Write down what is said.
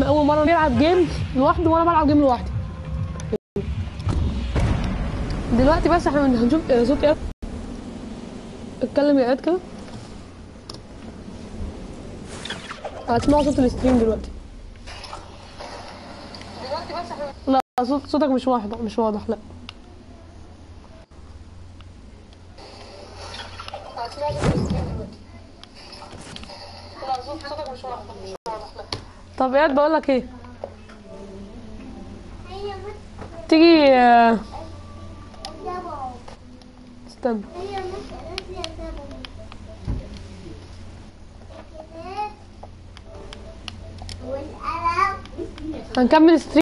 احنا اول مره نلعب جيم لوحده وانا بلعب جيم لوحدي دلوقتي بس احنا هنشوف آه، صوت ايه اتكلم يا اياد كده هتسمعوا صوت الستريم دلوقتي دلوقتي بس احنا لا صوت صوتك مش واضح مش واضح لا هتسمعوا صوت الستريم دلوقتي لا صوت صوتك مش واضح مش واضح لا طب اياد بقول لك ايه هي تيجي آه، مسألة استنى هي مسألة يا سبب والقلم هنكمل ستريم